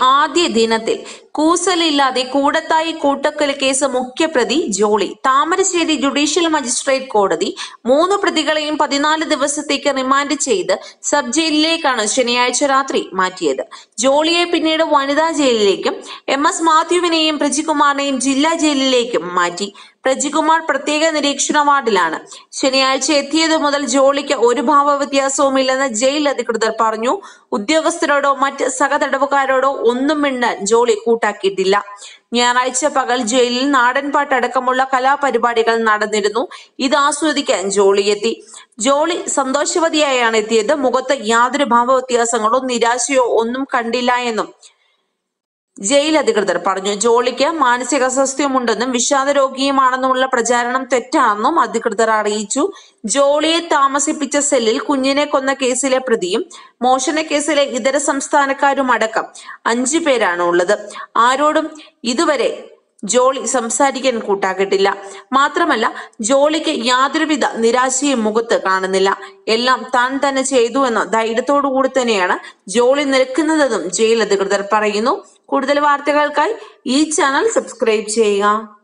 ആദ്യ ദിനത്തിൽ കൂസലില്ലാതെ കൂടത്തായി കൂട്ടക്കൊല കേസ് മുഖ്യപ്രതി ജോളി താമരശ്ശേരി ജുഡീഷ്യൽ മജിസ്ട്രേറ്റ് കോടതി മൂന്ന് പ്രതികളെയും പതിനാല് ദിവസത്തേക്ക് റിമാൻഡ് ചെയ്ത് സബ് ജയിലിലേക്കാണ് ശനിയാഴ്ച രാത്രി മാറ്റിയത് ജോളിയെ പിന്നീട് വനിതാ ജയിലിലേക്കും എം എസ് മാത്യുവിനെയും പ്രജികുമാറിനെയും ജില്ലാ ജയിലിലേക്കും മാറ്റി പ്രജികുമാർ പ്രത്യേക നിരീക്ഷണ വാർഡിലാണ് ശനിയാഴ്ച എത്തിയതു മുതൽ ജോളിക്ക് ഒരു ഭാവവ്യത്യാസവും ഇല്ലെന്ന് ജയിൽ അധികൃതർ പറഞ്ഞു ഉദ്യോഗസ്ഥരോടോ മറ്റ് സഹതടവുകാരോടോ ഒന്നും മിണ്ടാൻ ജോളി കൂട്ടാക്കിയിട്ടില്ല ഞായറാഴ്ച പകൽ ജയിലിൽ നാടൻപാട്ട് അടക്കമുള്ള കലാപരിപാടികൾ നടന്നിരുന്നു ഇത് ആസ്വദിക്കാൻ ജോളി എത്തി ജോളി സന്തോഷവതിയായാണ് എത്തിയത് മുഖത്ത് യാതൊരു ഭാവവ്യത്യാസങ്ങളോ നിരാശയോ ഒന്നും കണ്ടില്ല എന്നും ജയിൽ അധികൃതർ പറഞ്ഞു ജോളിക്ക് മാനസിക അസ്വസ്ഥ്യമുണ്ടെന്നും വിഷാദ രോഗിയുമാണെന്നുമുള്ള പ്രചാരണം തെറ്റാണെന്നും അധികൃതർ അറിയിച്ചു ജോളിയെ താമസിപ്പിച്ച സെല്ലിൽ കുഞ്ഞിനെ കൊന്ന കേസിലെ പ്രതിയും മോഷണ കേസിലെ ഇതര സംസ്ഥാനക്കാരുമടക്കം അഞ്ചു പേരാണ് ഉള്ളത് ആരോടും ഇതുവരെ ജോളി സംസാരിക്കാൻ കൂട്ടാക്കിയിട്ടില്ല മാത്രമല്ല ജോളിക്ക് യാതൊരുവിധ നിരാശയും മുഖത്ത് കാണുന്നില്ല എല്ലാം താൻ തന്നെ ചെയ്തു എന്ന ധൈര്യത്തോടു കൂടി തന്നെയാണ് ജോളി നിൽക്കുന്നതെന്നും ജയിൽ അധികൃതർ പറയുന്നു കൂടുതൽ വാർത്തകൾക്കായി ഈ ചാനൽ സബ്സ്ക്രൈബ് ചെയ്യുക